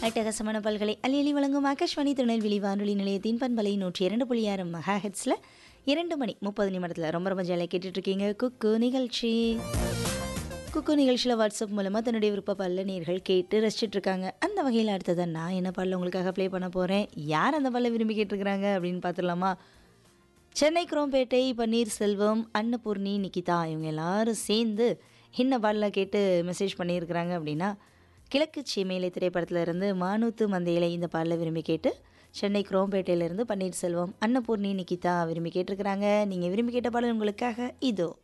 அட்டகாசமான பல்கலை அலி அலி வழங்கும் ஆகாஷ்வாணி திருநெல்வேலி வானொலி நிலையத்தின் பண்பலை நூற்றி இரண்டு புள்ளி ஆறு மெகா ஹெட்ஸில் இரண்டு மணி முப்பது நிமிடத்தில் ரொம்ப ரொம்ப ஜாலியாக கேட்டுட்ருக்கீங்க குக்கு நிகழ்ச்சி குக்கு நிகழ்ச்சியில் வாட்ஸ்அப் மூலமாக தன்னுடைய விருப்ப பல்ல நேர்கள் கேட்டு ரசிச்சிட்டு இருக்காங்க அந்த வகையில் அடுத்ததாக நான் என்ன பாடல உங்களுக்காக ப்ளே பண்ண போகிறேன் யார் அந்த பாடல விரும்பி கேட்டிருக்கிறாங்க அப்படின்னு பார்த்துடலாமா சென்னை குரோம்பேட்டை பன்னீர்செல்வம் அன்னபூர்ணி நிக்கிதா இவங்க எல்லாரும் சேர்ந்து என்ன பாடல கேட்டு மெசேஜ் பண்ணியிருக்கிறாங்க அப்படின்னா கிழக்கு சீமையிலை திரைப்படத்துல இருந்து மானூத்து மந்தையிலை இந்த பாடலை விரும்பி கேட்டு சென்னை குரோம்பேட்டையிலேருந்து பன்னீர்செல்வம் அன்னபூர்ணி நிக்கிதா விரும்பி கேட்டிருக்கிறாங்க நீங்கள் விரும்பி கேட்ட பாடல் உங்களுக்காக இதோ